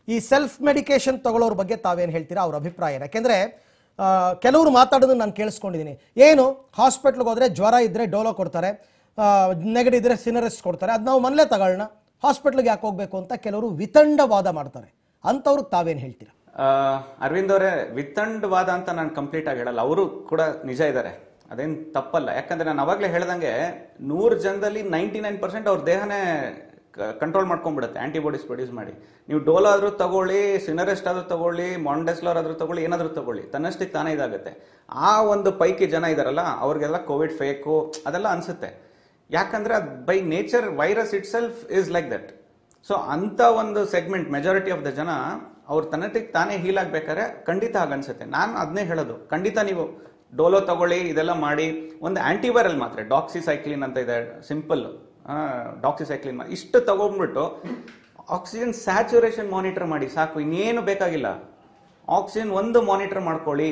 ಈ self medication ತಗೊಳ್ಳೋರ ಬಗ್ಗೆ ತಾವೇನು ಹೇಳ್ತೀರಾ ಅವ್ರ ಅಭಿಪ್ರಾಯ ಏನು? ಯಾಕೆಂದ್ರೆ ಆ, ಕೆಲವರು ಮಾತಾಡೋದನ್ನ ನಾನು ಕೇಳಿಸ್ಕೊಂಡಿದ್ದೀನಿ ಏನು ಹಾಸ್ಪಿಟ್ಲ್ಗೆ ಹೋದ್ರೆ ಜ್ವರ ಇದ್ರೆ ಡೋಲೋ ಕೊಡ್ತಾರೆ ಆ, ನೆಗಡಿ ಇದ್ರೆ ಸಿನರೆಸ್ಟ್ ಕೊಡ್ತಾರೆ ಅದು ನಾವು ಮನೇಲೇ ತಗೊಳ್ಳೋಣ ಹಾಸ್ಪಿಟ್ಲಿಗೆ ಯಾಕೆ ಹೋಗ್ಬೇಕು ಅಂತ ಕೆಲವರು ವಿತಂಡವಾದ ಮಾಡ್ತಾರೆ ಅಂಥವ್ರಿಗೆ ತಾವೇನು ಹೇಳ್ತೀರಾ ಆ, ಅರವಿಂದ್ ಅವರೇ ವಿತಂಡವಾದ ಅಂತ ನಾನು ಕಂಪ್ಲೀಟ್ ಆಗಿ ಹೇಳಲ್ಲ ಅವರು ಕೂಡ ನಿಜ ಇದ್ದಾರೆ ಅದೇನ್ ತಪ್ಪಲ್ಲ ಯಾಕಂದ್ರೆ ನಾನು ಅವಾಗಲೇ ಹೇಳ್ದಂಗೆ ನೂರು ಜನದಲ್ಲಿ ನೈಂಟಿ ನೈನ್ ಪರ್ಸೆಂಟ್ ಅವ್ರ ದೇಹನೇ ಕಂಟ್ರೋಲ್ ಮಾಡ್ಕೊಂಡ್ಬಿಡುತ್ತೆ ಆಂಟಿಬಾಡೀಸ್ ಪ್ರೊಡ್ಯೂಸ್ ಮಾಡಿ ನೀವು ಡೋಲ್ ಆದ್ರೂ ತಗೊಳ್ಳಿ ಸಿನರೆಸ್ಟ್ ಆದ್ರೂ ತಗೊಳ್ಳಿ ಮಾಂಡೆಸ್ಲರ್ ಆದ್ರೂ ತಗೊಳ್ಳಿ ಏನಾದ್ರೂ ತಗೊಳ್ಳಿ ತನ್ನಷ್ಟಕ್ಕೆ ತಾನೇ ಇದಾಗುತ್ತೆ ಆ ಒಂದು ಪೈಕಿ ಜನ ಇದಾರಲ್ಲ ಅವ್ರಿಗೆಲ್ಲ ಕೋವಿಡ್ ಫೇಕು ಅದೆಲ್ಲ ಅನ್ಸುತ್ತೆ ಯಾಕಂದ್ರೆ ಅದು by nature virus itself is like that so ಅಂತ ಒಂದು ಸೆಗ್ಮೆಂಟ್ ಮೆಜಾರಿಟಿ ಆಫ್ ದ ಜನ ಅವ್ರ ತನ್ನಟಿಗೆ ತಾನೇ ಹೀಲ್ ಆಗ್ಬೇಕಾದ್ರೆ ಖಂಡಿತ ಹಾಗನ್ಸುತ್ತೆ ನಾನು ಅದನ್ನೇ ಹೇಳೋದು ಖಂಡಿತ ನೀವು ಡೋಲೋ ತಗೊಳ್ಳಿ ಇದೆಲ್ಲ ಮಾಡಿ ಒಂದು ಆಂಟಿವೈರಲ್ ಮಾತ್ರೆ ಡಾಕ್ಸಿಸೈಕ್ಲಿನ್ ಅಂತ ಇದೆ ಸಿಂಪಲ್ ಡಾಕ್ಸಿಸೈಕ್ಲಿನ್ ಇಷ್ಟು ತಗೊಂಡ್ಬಿಟ್ಟು ಆಕ್ಸಿಜನ್ ಸ್ಯಾಚುರೇಷನ್ ಮಾನಿಟರ್ ಮಾಡಿ ಸಾಕು ಇನ್ನೇನು ಬೇಕಾಗಿಲ್ಲ ಆಕ್ಸಿಜನ್ ಒಂದು ಮಾನಿಟರ್ ಮಾಡ್ಕೊಳ್ಳಿ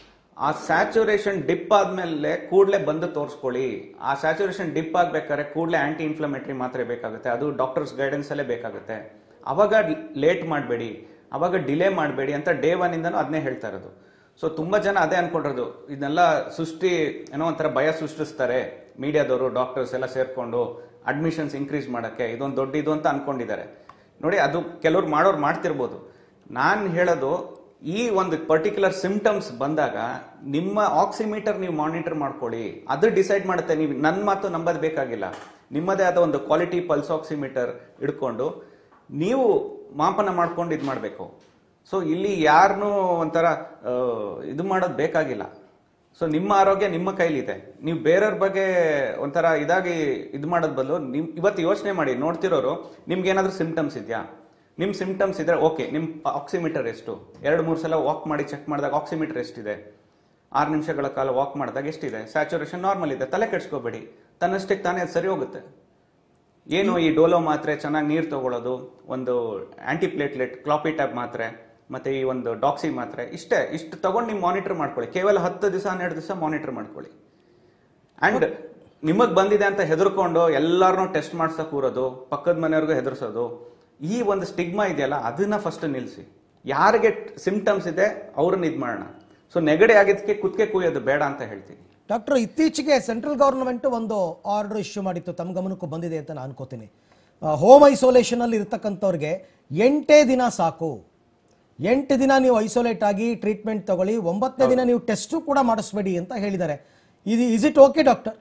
ಆ ಸ್ಯಾಚುರೇಷನ್ ಡಿಪ್ ಆದ್ಮೇಲೆ ಕೂಡಲೇ ಬಂದು ತೋರಿಸ್ಕೊಳ್ಳಿ ಆ ಸ್ಯಾಚುರೇಷನ್ ಡಿಪ್ ಆಗ್ಬೇಕಾದ್ರೆ ಕೂಡಲೇ ಆಂಟಿ ಇನ್ಫ್ಲಮೇಟರಿ ಮಾತ್ರೆ ಬೇಕಾಗುತ್ತೆ ಅದು ಡಾಕ್ಟರ್ಸ್ ಗೈಡೆನ್ಸ್ ಅಲ್ಲೇ ಬೇಕಾಗುತ್ತೆ ಅವಾಗ ಲೇಟ್ ಮಾಡಬೇಡಿ ಅವಾಗ ಡಿಲೇ ಮಾಡಬೇಡಿ ಅಂತ ಡೇ ಒನ್ ಇಂದನೂ ಅದನ್ನೇ ಹೇಳ್ತಾ ಇರೋದು ಸೊ ತುಂಬಾ ಜನ ಅದೇ ಅನ್ಕೊಂಡಿರೋದು ಇದನ್ನೆಲ್ಲ ಸೃಷ್ಟಿ ಏನೋ ಒಂಥರ ಭಯ ಸೃಷ್ಟಿಸ್ತಾರೆ ಮೀಡಿಯಾದವರು ಡಾಕ್ಟರ್ಸ್ ಎಲ್ಲ ಸೇರ್ಕೊಂಡು ಅಡ್ಮಿಷನ್ಸ್ ಇನ್ಕ್ರೀಸ್ ಮಾಡಕ್ಕೆ ಇದೊಂದು ದೊಡ್ಡ ಇದು ಅಂತ ಅನ್ಕೊಂಡಿದ್ದಾರೆ ನೋಡಿ ಅದು ಕೆಲವ್ರು ಮಾಡೋರು ಮಾಡ್ತಿರ್ಬೋದು ನಾನು ಹೇಳೋದು ಈ ಒಂದು ಪರ್ಟಿಕ್ಯುಲರ್ ಸಿಂಪ್ಟಮ್ಸ್ ಬಂದಾಗ ನಿಮ್ಮ ಆಕ್ಸಿಮೀಟರ್ ನೀವು ಮಾನಿಟರ್ ಮಾಡ್ಕೊಳ್ಳಿ ಅದು ಡಿಸೈಡ್ ಮಾಡುತ್ತೆ ನೀವು ನನ್ನ ಮಾತು ನಂಬೋದು ಬೇಕಾಗಿಲ್ಲ ನಿಮ್ಮದೇ ಆದ ಒಂದು ಕ್ವಾಲಿಟಿ ಪಲ್ಸ್ ಆಕ್ಸಿಮೀಟರ್ ಇಟ್ಕೊಂಡು ನೀವು ಮಾಪನ ಮಾಡ್ಕೊಂಡು ಇದು ಮಾಡಬೇಕು ಸೊ ಇಲ್ಲಿ ಯಾರನ್ನೂ ಒಂಥರ ಆ, ಇದು ಮಾಡೋದು ಬೇಕಾಗಿಲ್ಲ ಸೊ ನಿಮ್ಮ ಆರೋಗ್ಯ ನಿಮ್ಮ ಕೈಲಿದೆ ನೀವು ಬೇರೆಯವ್ರ ಬಗ್ಗೆ ಒಂಥರ ಇದಾಗಿ ಇದು ಮಾಡೋದ್ ಬದಲು ನಿಮ್ ಇವತ್ತು ಯೋಚನೆ ಮಾಡಿ ನೋಡ್ತಿರೋರು ನಿಮ್ಗೆ ಏನಾದ್ರೂ ಸಿಂಪ್ಟಮ್ಸ್ ಇದೆಯಾ ನಿಮ್ ಸಿಂಪ್ಟಮ್ಸ್ ಇದ್ರೆ ಓಕೆ ನಿಮ್ ಆಕ್ಸಿಮೀಟರ್ ಎಷ್ಟು ಎರಡು ಮೂರು ಸಲ ವಾಕ್ ಮಾಡಿ ಚೆಕ್ ಮಾಡಿದಾಗ ಆಕ್ಸಿಮೀಟರ್ ಎಷ್ಟಿದೆ ಆರು ನಿಮಿಷಗಳ ಕಾಲ ವಾಕ್ ಮಾಡಿದಾಗ ಎಷ್ಟಿದೆ ಸ್ಯಾಚುರೇಷನ್ ನಾರ್ಮಲ್ ಇದೆ ತಲೆ ಕೆಡ್ಸ್ಕೋಬೇಡಿ ತನ್ನಷ್ಟಕ್ಕೆ ತಾನೇ ಅದು ಸರಿ ಹೋಗುತ್ತೆ ಏನು ಈ ಡೋಲೋ ಮಾತ್ರೆ ಚೆನ್ನಾಗಿ ನೀರು ತಗೊಳ್ಳೋದು ಒಂದು ಆಂಟಿಪ್ಲೇಟ್ಲೆಟ್ ಕ್ಲಾಪಿಟ್ಯಾಬ್ ಮಾತ್ರೆ ಮತ್ತೆ ಈ ಒಂದು ಡಾಕ್ಸಿ ಮಾತ್ರೆ ಇಷ್ಟೇ ಇಷ್ಟು ತಗೊಂಡು ನೀವು ಮಾನಿಟರ್ ಮಾಡ್ಕೊಳ್ಳಿ ಕೇವಲ ಹತ್ತು ದಿವಸ ಹನ್ನೆರಡು ದಿವಸ ಮಾನಿಟರ್ ಮಾಡ್ಕೊಳ್ಳಿ ಅಂಡ್ ನಿಮಗ್ ಬಂದಿದೆ ಅಂತ ಹೆದರ್ಕೊಂಡು ಎಲ್ಲಾರನ್ನೂ ಟೆಸ್ಟ್ ಮಾಡ್ಸಕ್ ಕೂರೋದು ಪಕ್ಕದ ಮನೆಯವ್ರಿಗೂ ಹೆದರ್ಸೋದು ಈ ಒಂದು ಸ್ಟಿಗ್ಮಾ ಇದೆಯಲ್ಲ ಅದನ್ನ ಫಸ್ಟ್ ನಿಲ್ಲಿಸಿ ಯಾರಿಗೆ ಸಿಂಪ್ಟಮ್ಸ್ ಇದೆ ಅವ್ರನ್ನ ಇದು ಮಾಡೋಣ ಸೊ ನೆಗಡಿ ಆಗಿದ್ದಕ್ಕೆ ಕುತ್ತಿಗೆ ಕೂಯೋದು ಬೇಡ ಅಂತ ಹೇಳ್ತೀನಿ ಡಾಕ್ಟರ್ ಇತ್ತೀಚೆಗೆ ಸೆಂಟ್ರಲ್ ಗವರ್ನಮೆಂಟ್ ಒಂದು ಆರ್ಡರ್ ಇಶ್ಯೂ ಮಾಡಿತ್ತು ತಮ್ಮ ಗಮನಕ್ಕೂ ಬಂದಿದೆ ಅಂತ ನಾನು ಅನ್ಕೋತೀನಿ ಹೋಮ್ ಐಸೋಲೇಷನ್ ಅಲ್ಲಿ ಇರ್ತಕ್ಕಂಥವ್ರಿಗೆ ಎಂಟೇ ದಿನ ಸಾಕು ಎಂಟು ದಿನ ನೀವು ಐಸೋಲೇಟ್ ಆಗಿ ಟ್ರೀಟ್ಮೆಂಟ್ ತಗೊಳ್ಳಿ ಒಂಬತ್ತನೇ ದಿನ ನೀವು ಟೆಸ್ಟು ಕೂಡ ಮಾಡಿಸ್ಬೇಡಿ ಅಂತ ಹೇಳಿದ್ದಾರೆ ಇದು ಇಸ್ ಇಟ್ ಓಕೆ ಡಾಕ್ಟರ್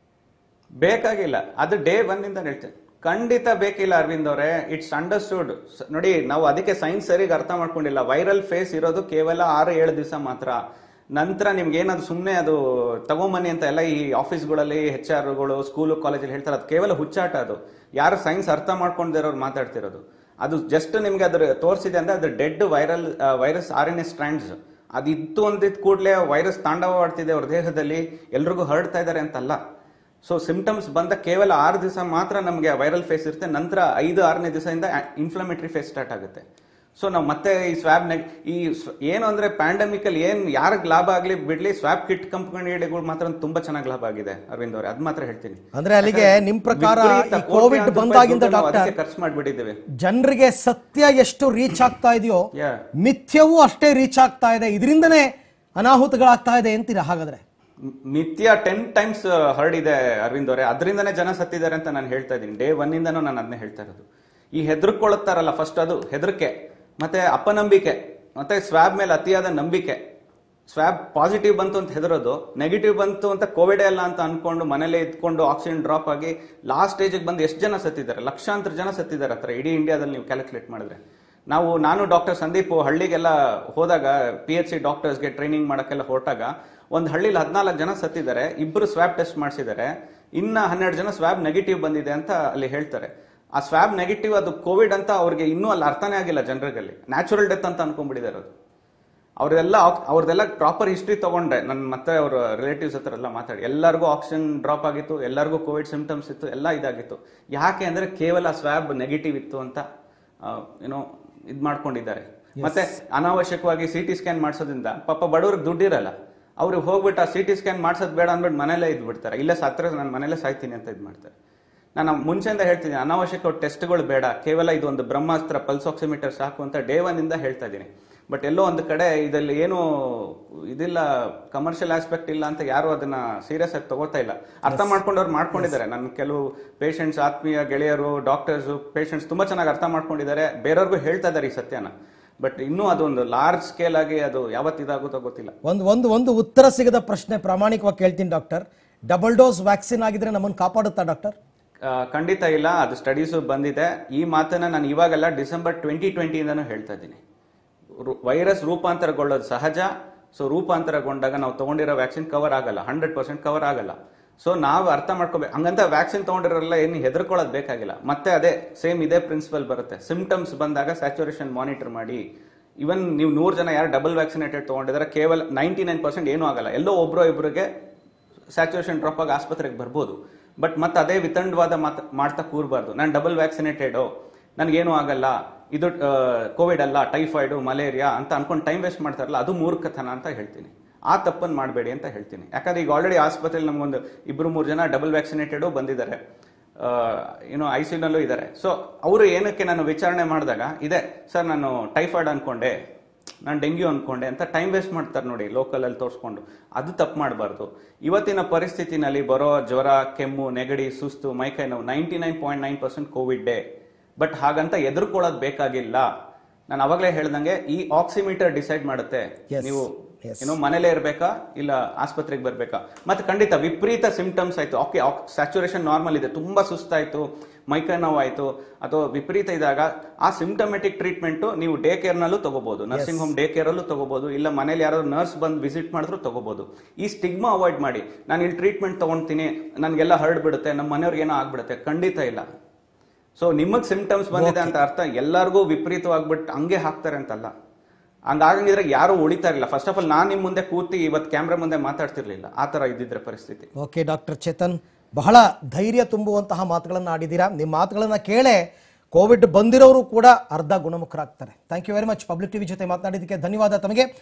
ಬೇಕಾಗಿಲ್ಲ ಅದು ಡೇ ಒನ್ ಇಂದ ಹೇಳ್ತೇನೆ ಖಂಡಿತ ಬೇಕಿಲ್ಲ ಅರವಿಂದ್ ಅವರೇ ಇಟ್ಸ್ ಅಂಡರ್ಸ್ಟುಡ್ ನೋಡಿ ನಾವು ಅದಕ್ಕೆ ಸೈನ್ಸ್ ಸರಿಗೆ ಅರ್ಥ ಮಾಡ್ಕೊಂಡಿಲ್ಲ ವೈರಲ್ ಫೇಸ್ ಇರೋದು ಕೇವಲ ಆರು ಏಳು ದಿವಸ ಮಾತ್ರ ನಂತರ ನಿಮ್ಗೆ ಏನಾದ್ರು ಸುಮ್ಮನೆ ಅದು ತಗೊಂಬನ್ನಿ ಅಂತ ಎಲ್ಲ ಈ ಆಫೀಸ್ಗಳಲ್ಲಿ ಹೆಚ್ ಆರ್ಗಳು ಸ್ಕೂಲು ಕಾಲೇಜಲ್ಲಿ ಹೇಳ್ತಾರೆ ಅದು ಕೇವಲ ಹುಚ್ಚಾಟ ಅದು ಯಾರು ಸೈನ್ಸ್ ಅರ್ಥ ಮಾಡ್ಕೊಂಡಿರೋರು ಮಾತಾಡ್ತಿರೋದು ಅದು ಜಸ್ಟ್ ನಿಮ್ಗೆ ಅದ್ರ ತೋರಿಸಿದೆ ಅಂದ್ರೆ ಅದು dead viral virus R N S strands ಅದಿತ್ತು ಅಂದಿದ್ ಕೂಡಲೇ ವೈರಸ್ ತಾಂಡವವಾಡ್ತಿದೆ ಅವ್ರ ದೇಹದಲ್ಲಿ ಎಲ್ರಿಗೂ ಹರಡ್ತಾ ಇದ್ದಾರೆ ಅಂತಲ್ಲ ಸೊ ಸಿಂಪ್ಟಮ್ಸ್ ಬಂದ ಕೇವಲ ಆರು ದಿವಸ ಮಾತ್ರ ನಮಗೆ ವೈರಲ್ ಫೇಸ್ ಇರುತ್ತೆ ನಂತರ ಐದು ಆರನೇ ದಿವಸದಿಂದ ಇನ್ಫ್ಲಮೇಟರಿ ಫೇಸ್ ಸ್ಟಾರ್ಟ್ ಆಗುತ್ತೆ ಸೊ ನಾವು ಮತ್ತೆ ಈ ಸ್ವಾಬ್ ನೆಗ್ ಈ ಸ್ವ- ಏನು ಅಂದ್ರೆ ಪ್ಯಾಂಡಮಿಕ್ ಅಲ್ಲಿ ಏನ್ ಯಾರಿಗೆ ಲಾಭ ಆಗ್ಲಿ ಬಿಡ್ಲಿ ಸ್ವಾಬ್ ಕಿಟ್ ಕಂಪನಿಗಳು ಮಾತ್ರ ತುಂಬಾ ಚೆನ್ನಾಗಿ ಲಾಭ ಆಗಿದೆ ಅರವಿಂದ್ ಅವರೇ ಅದ್ ಮಾತ್ರ ಹೇಳ್ತೀನಿ ಅಂದ್ರೆ ಅಲ್ಲಿಗೆ ನಿಮ್ ಪ್ರಕಾರ ವಿಪರೀತ ಈ ಕೋವಿಡ್ ಕೋಟ್ಯಾಂತರ ಬಂದಾಗಿಂದ ರೂಪಾಯಿ ದುಡ್ಡು ನಾವು ಡಾಕ್ಟರ್ ಅದಕ್ಕೆ ಖರ್ಚು ಮಾಡ್ಬಿಟ್ಟಿದ್ದೇವೆ ಜನರಿಗೆ ಸತ್ಯ ಎಷ್ಟು ರೀಚ್ ಆಗ್ತಾ ಇದೆಯೋ Yeah. ಮಿಥ್ಯವೂ ಅಷ್ಟೇ ರೀಚ್ ಆಗ್ತಾ ಇದೆ ಇದರಿಂದನೇ ಅನಾಹುತಗಳಾಗ್ತಾ ಇದೆ ಅಂತೀರಾ ಹಾಗಾದ್ರೆ ಮ್- ನಿತ್ಯ ಟೆನ್ ಟೈಮ್ಸ್ ಹರಡಿದೆ ಅರವಿಂದ್ ಅವರೇ ಅದರಿಂದನೇ ಜನ ಸತ್ತಿದ್ದಾರೆ ಅಂತ ನಾನು ಹೇಳ್ತಾ ಇದ್ದೀನಿ ಡೇ ಒನ್ ಇಂದನೂ ನಾನು ಅದನ್ನೇ ಹೇಳ್ತಾ ಇರೋದು ಈ ಹೆದರ್ಕೊಳ್ತಾರಲ್ಲ ಫಸ್ಟ್ ಅದು ಹೆದರಿಕೆ ಮತ್ತೆ ಅಪನಂಬಿಕೆ ಮತ್ತೆ ಸ್ವಾಬ್ ಮೇಲೆ ಅತಿಯಾದ ನಂಬಿಕೆ ಸ್ವಾಬ್ ಪಾಸಿಟಿವ್ ಬಂತು ಅಂತ ಹೆದರೋದು ನೆಗೆಟಿವ್ ಬಂತು ಅಂತ ಕೋವಿಡ್ ಅಲ್ಲ ಅಂತ ಅನ್ಕೊಂಡು ಮನೇಲೆ ಇದ್ಕೊಂಡು ಆಕ್ಸಿಜನ್ ಡ್ರಾಪ್ ಆಗಿ ಲಾಸ್ಟ್ ಸ್ಟೇಜಿಗೆ ಬಂದು ಎಷ್ಟು ಜನ ಸತ್ತಿದ್ದಾರೆ ಲಕ್ಷಾಂತರ ಜನ ಸತ್ತಿದ್ದಾರೆ ಹತ್ರ ಇಡೀ ಇಂಡಿಯಾದಲ್ಲಿ ನೀವು ಕ್ಯಾಲ್ಕುಲೇಟ್ ಮಾಡಿದ್ರೆ ನಾವು ನಾನು ಡಾಕ್ಟರ್ ಸಂದೀಪ್ ಹಳ್ಳಿಗೆಲ್ಲ ಹೋದಾಗ ಪಿ ಎಚ್ ಸಿ ಡಾಕ್ಟರ್ಸ್ಗೆ ಟ್ರೈನಿಂಗ್ ಮಾಡೋಕ್ಕೆಲ್ಲ ಹೊರಟಾಗ ಒಂದು ಹಳ್ಳಿಲಿ ಹದಿನಾಲ್ಕು ಜನ ಸತ್ತಿದ್ದಾರೆ ಇಬ್ಬರು ಸ್ವಾಬ್ ಟೆಸ್ಟ್ ಮಾಡಿಸಿದ್ದಾರೆ ಇನ್ನ ಹನ್ನೆರಡು ಜನ ಸ್ವಾಬ್ ನೆಗೆಟಿವ್ ಬಂದಿದೆ ಅಂತ ಅಲ್ಲಿ ಹೇಳ್ತಾರೆ ಆ ಸ್ವಾಬ್ ನೆಗೆಟಿವ್ ಅದು ಕೋವಿಡ್ ಅಂತ ಅವ್ರಿಗೆ ಇನ್ನೂ ಅಲ್ಲಿ ಅರ್ಥನೇ ಆಗಿಲ್ಲ ಜನರಲ್ಲಿ ನ್ಯಾಚುರಲ್ ಡೆತ್ ಅಂತ ಅನ್ಕೊಂಡ್ಬಿಟ್ಟಿದ್ದಾರೆ ಅದು ಅವ್ರದೆಲ್ಲ ಅವ್ರದೆಲ್ಲ ಪ್ರಾಪರ್ ಹಿಸ್ಟ್ರಿ ತಗೊಂಡ್ರೆ ನನ್ನ ಮತ್ತೆ ಅವ್ರ ರಿಲೇಟಿವ್ಸ್ ಹತ್ರ ಎಲ್ಲ ಮಾತಾಡಿ ಎಲ್ಲರಿಗೂ ಆಕ್ಸಿಜನ್ ಡ್ರಾಪ್ ಆಗಿತ್ತು ಎಲ್ಲರಿಗೂ ಕೋವಿಡ್ ಸಿಂಪ್ಟಮ್ಸ್ ಇತ್ತು ಎಲ್ಲ ಇದಾಗಿತ್ತು ಯಾಕೆ ಅಂದ್ರೆ ಕೇವಲ ಸ್ವಾಬ್ ನೆಗೆಟಿವ್ ಇತ್ತು ಅಂತ ಏನೋ ಇದ್ ಮಾಡ್ಕೊಂಡಿದ್ದಾರೆ ಮತ್ತೆ ಅನಾವಶ್ಯಕವಾಗಿ ಸಿ ಟಿ ಸ್ಕ್ಯಾನ್ ಮಾಡಿಸೋದ್ರಿಂದ ಪಾಪ ಬಡವ್ರಿಗೆ ದುಡ್ಡಿರಲ್ಲ ಅವ್ರಿಗೆ ಹೋಗ್ಬಿಟ್ಟು ಆ ಸಿ ಟಿ ಸ್ಕ್ಯಾನ್ ಮಾಡ್ಸೋದು ಬೇಡ ಅಂದ್ಬಿಟ್ಟು ಮನೇಲೇ ಇದ್ಬಿಡ್ತಾರೆ ಇಲ್ಲೇ ಸತ್ರ ನಾನು ಮನೇಲೇ ಸಾಯ್ತೀನಿ ಅಂತ ಇದು ಮಾಡ್ತಾರೆ ನಾನು ಮುಂಚೆಯಿಂದ ಹೇಳ್ತಿದ್ದೀನಿ ಅನಾವಶ್ಯಕ ಟೆಸ್ಟ್ಗಳು ಬೇಡ ಕೇವಲ ಇದೊಂದು ಬ್ರಹ್ಮಾಸ್ತ್ರ ಪಲ್ಸ್ ಆಕ್ಸಿಮೀಟರ್ ಸಾಕು ಅಂತ ಡೇ ಒನ್ ಇಂದ ಹೇಳ್ತಾ ಇದ್ದೀನಿ ಬಟ್ ಎಲ್ಲೋ ಒಂದು ಕಡೆ ಇದರಲ್ಲಿ ಏನು ಇದಿಲ್ಲ ಕಮರ್ಷಿಯಲ್ ಆಸ್ಪೆಕ್ಟ್ ಇಲ್ಲ ಅಂತ ಯಾರು ಅದನ್ನ ಸೀರಿಯಸ್ ಆಗಿ ತಗೋತಾ ಇಲ್ಲ ಅರ್ಥ ಮಾಡ್ಕೊಂಡವ್ರು ಮಾಡ್ಕೊಂಡಿದ್ದಾರೆ ನನ್ನ ಕೆಲವು ಪೇಷಂಟ್ಸ್ ಆತ್ಮೀಯ ಗೆಳೆಯರು ಡಾಕ್ಟರ್ಸ್ ಪೇಷಂಟ್ಸ್ ತುಂಬಾ ಚೆನ್ನಾಗಿ ಅರ್ಥ ಮಾಡ್ಕೊಂಡಿದ್ದಾರೆ ಬೇರೆಯವ್ರಿಗೂ ಹೇಳ್ತಾ ಇದ್ದಾರೆ ಈ ಸತ್ಯನ ಬಟ್ ಇನ್ನೂ ಅದೊಂದು ಲಾರ್ಜ್ ಸ್ಕೇಲ್ ಆಗಿ ಅದು ಯಾವತ್ತು ಇದಾಗುತ್ತೋ ಗೊತ್ತಿಲ್ಲ ಒಂದು ಒಂದು ಒಂದು ಉತ್ತರ ಸಿಗದ ಪ್ರಶ್ನೆ ಪ್ರಾಮಾಣಿಕವಾಗಿ ಕೇಳ್ತೀನಿ ಡಾಕ್ಟರ್ ಡಬಲ್ ಡೋಸ್ ವ್ಯಾಕ್ಸಿನ್ ಆಗಿದ್ರೆ ನಮ್ಮನ್ನು ಕಾಪಾಡುತ್ತಾ ಡಾಕ್ಟರ್ ಆ, ಖಂಡಿತ ಇಲ್ಲ ಅದು ಸ್ಟಡೀಸು ಬಂದಿದೆ ಈ ಮಾತನ್ನ ನಾನು ಇವಾಗೆಲ್ಲ ಡಿಸೆಂಬರ್ ಟ್ವೆಂಟಿ ಟ್ವೆಂಟಿಯಿಂದನೂ ಹೇಳ್ತಾ ಇದ್ದೀನಿ ವೈರಸ್ ರೂಪಾಂತರಗೊಳ್ಳೋದು ಸಹಜ ಸೊ ರೂಪಾಂತರಗೊಂಡಾಗ ನಾವು ತಗೊಂಡಿರೋ ವ್ಯಾಕ್ಸಿನ್ ಕವರ್ ಆಗಲ್ಲ ಹಂಡ್ರೆಡ್ ಪರ್ಸೆಂಟ್ ಕವರ್ ಆಗಲ್ಲ ಸೊ ನಾವು ಅರ್ಥ ಮಾಡ್ಕೋಬೇಕು ಹಂಗಂತ ವ್ಯಾಕ್ಸಿನ್ ತಗೊಂಡಿರೋಲ್ಲ ಏನು ಹೆದರ್ಕೊಳ್ಳೋದು ಬೇಕಾಗಿಲ್ಲ ಮತ್ತೆ ಅದೇ ಸೇಮ್ ಇದೇ ಪ್ರಿನ್ಸಿಪಲ್ ಬರುತ್ತೆ ಸಿಂಪ್ಟಮ್ಸ್ ಬಂದಾಗ ಸ್ಯಾಚುರೇಷನ್ ಮಾನಿಟರ್ ಮಾಡಿ ಇವನ್ ನೀವು ನೂರು ಜನ ಯಾರು ಡಬಲ್ ವ್ಯಾಕ್ಸಿನೇಟೆಡ್ ತಗೊಂಡಿದ್ದಾರೆ ಕೇವಲ ನೈಂಟಿ ನೈನ್ ಪರ್ಸೆಂಟ್ ಏನೂ ಆಗಲ್ಲ ಎಲ್ಲೋ ಒಬ್ರೋ ಇಬ್ಬರಿಗೆ ಸ್ಯಾಚುರೇಷನ್ ಡ್ರಾಪ್ ಆಗಿ ಆಸ್ಪತ್ರೆಗೆ ಬರ್ಬೋದು ಬಟ್ ಮತ್ತೆ ಅದೇ ವಿತಂಡವಾದ ಮಾತ ಮಾಡ್ತಾ ಕೂರಬಾರ್ದು ನಾನು ಡಬಲ್ ವ್ಯಾಕ್ಸಿನೇಟೆಡು ನನಗೇನು ಆಗಲ್ಲ ಇದು ಕೋವಿಡ್ ಅಲ್ಲ ಟೈಫಾಯ್ಡು ಮಲೇರಿಯಾ ಅಂತ ಅನ್ಕೊಂಡು ಟೈಮ್ ವೇಸ್ಟ್ ಮಾಡ್ತಾರಲ್ಲ ಅದು ಮೂರ್ಖತನ ಅಂತ ಹೇಳ್ತೀನಿ ಆ ತಪ್ಪನ್ನು ಮಾಡಬೇಡಿ ಅಂತ ಹೇಳ್ತೀನಿ ಯಾಕಂದ್ರೆ ಈಗ ಆಲ್ರೆಡಿ ಆಸ್ಪತ್ರೆಯಲ್ಲಿ ನಮಗೊಂದು ಇಬ್ಬರು ಮೂರು ಜನ ಡಬಲ್ ವ್ಯಾಕ್ಸಿನೇಟೆಡು ಬಂದಿದ್ದಾರೆ ಏನೋ ಐ ನಲ್ಲೂ ಇದ್ದಾರೆ ಸೊ ಅವರು ಏನಕ್ಕೆ ನಾನು ವಿಚಾರಣೆ ಮಾಡಿದಾಗ ಇದೆ ಸರ್ ನಾನು ಟೈಫಾಯ್ಡ್ ಅನ್ಕೊಂಡೆ ನಾನು ಡೆಂಗ್ಯೂ ಅನ್ಕೊಂಡೆ ಅಂತ ಟೈಮ್ ವೇಸ್ಟ್ ಮಾಡ್ತಾರೆ ನೋಡಿ ಲೋಕಲಲ್ಲಿ ತೋರಿಸ್ಕೊಂಡು ಅದು ತಪ್ಪು ಮಾಡಬಾರ್ದು ಇವತ್ತಿನ ಪರಿಸ್ಥಿತಿನಲ್ಲಿ ಬರೋ ಜ್ವರ ಕೆಮ್ಮು ನೆಗಡಿ ಸುಸ್ತು ಮೈಕೈ ನೋವು ninety nine point nine percent covid day but ಹಾಗಂತ ಎದುರ್ಕೊಳ್ಳೋದು ಬೇಕಾಗಿಲ್ಲ ನಾನು ಅವಾಗಲೇ ಹೇಳ್ದಂಗೆ ಈ ಆಕ್ಸಿಮೀಟರ್ ಡಿಸೈಡ್ ಮಾಡುತ್ತೆ Yes. ನೀವು Yes. ಏನೋ ಮನೇಲೇ ಇರ್ಬೇಕಾ ಇಲ್ಲ ಆಸ್ಪತ್ರೆಗೆ ಬರ್ಬೇಕಾ ಮತ್ತೆ ಖಂಡಿತ ವಿಪರೀತ ಸಿಂಪ್ಟಮ್ಸ್ ಆಯ್ತು ಓಕೆ ಸ್ಯಾಚುರೇಷನ್ ನಾರ್ಮಲ್ ಇದೆ ತುಂಬಾ ಸುಸ್ತಾಯ್ತು ಮೈಕೈ ನೋವಾಯ್ತು ಅಥವಾ ವಿಪರೀತ ಇದ್ದಾಗ ಆ ಸಿಂಪ್ಟಮೆಟಿಕ್ ಟ್ರೀಟ್ಮೆಂಟ್ ನೀವು ಡೇ ಕೇರ್ ನಲ್ಲೂ ತಗೋಬಹುದು ನರ್ಸಿಂಗ್ ಹೋಮ್ ಡೇ ಕೇರ್ ಅಲ್ಲೂ ತಗೋಬಹುದು ಇಲ್ಲ ಮನೇಲಿ ಯಾರೋ ನರ್ಸ್ ಬಂದು ವಿಸಿಟ್ ಮಾಡಿದ್ರು ತಗೋಬಹುದು ಈ ಸ್ಟಿಗ್ಮಾ ಅವಾಯ್ಡ್ ಮಾಡಿ ನಾನು ಇಲ್ಲಿ ಟ್ರೀಟ್ಮೆಂಟ್ ತಗೊಂತೀನಿ ನನಗೆಲ್ಲ ಹರಡ್ಬಿಡುತ್ತೆ ನಮ್ಮ ಮನೆಯವ್ರಿಗೆ ಏನೋ ಆಗ್ಬಿಡುತ್ತೆ ಖಂಡಿತ ಇಲ್ಲ ಸೊ ನಿಮಗ್ ಸಿಂಪ್ಟಮ್ಸ್ ಬಂದಿದೆ ಅಂತ ಅರ್ಥ ಎಲ್ಲರಿಗೂ ವಿಪರೀತವಾಗ್ಬಿಟ್ಟು ಹಂಗೆ ಹಾಕ್ತಾರೆ ಅಂತಲ್ಲ ಹಂಗಾಗಂಗಿದ್ರೆ ಯಾರು ಉಳಿತಾ ಇರಲಿಲ್ಲ ಫಸ್ಟ್ ಆಫ್ ಆಲ್ ನಾನು ನಿಮ್ಮ ಮುಂದೆ ಕೂತಿ ಇವತ್ತು ಕ್ಯಾಮ್ರಾ ಮುಂದೆ ಮಾತಾಡ್ತಿರ್ಲಿಲ್ಲ ಆ ತರ ಇದ್ದಿದ್ರೆ ಪರಿಸ್ಥಿತಿ ಓಕೆ ಡಾಕ್ಟರ್ ಚೇತನ್ ಬಹಳ ಧೈರ್ಯ ತುಂಬುವಂತಹ ಮಾತುಗಳನ್ನು ಆಡಿದ್ದೀರಾ ನಿಮ್ಮ ಮಾತುಗಳನ್ನು ಕೇಳೇ ಕೋವಿಡ್ ಬಂದಿರೋರು ಕೂಡ ಅರ್ಧ ಗುಣಮುಖರಾಗ್ತಾರೆ thank you very much Public TV ಜೊತೆ ಮಾತನಾಡಿದ್ದಕ್ಕೆ ಧನ್ಯವಾದ ತಮಗೆ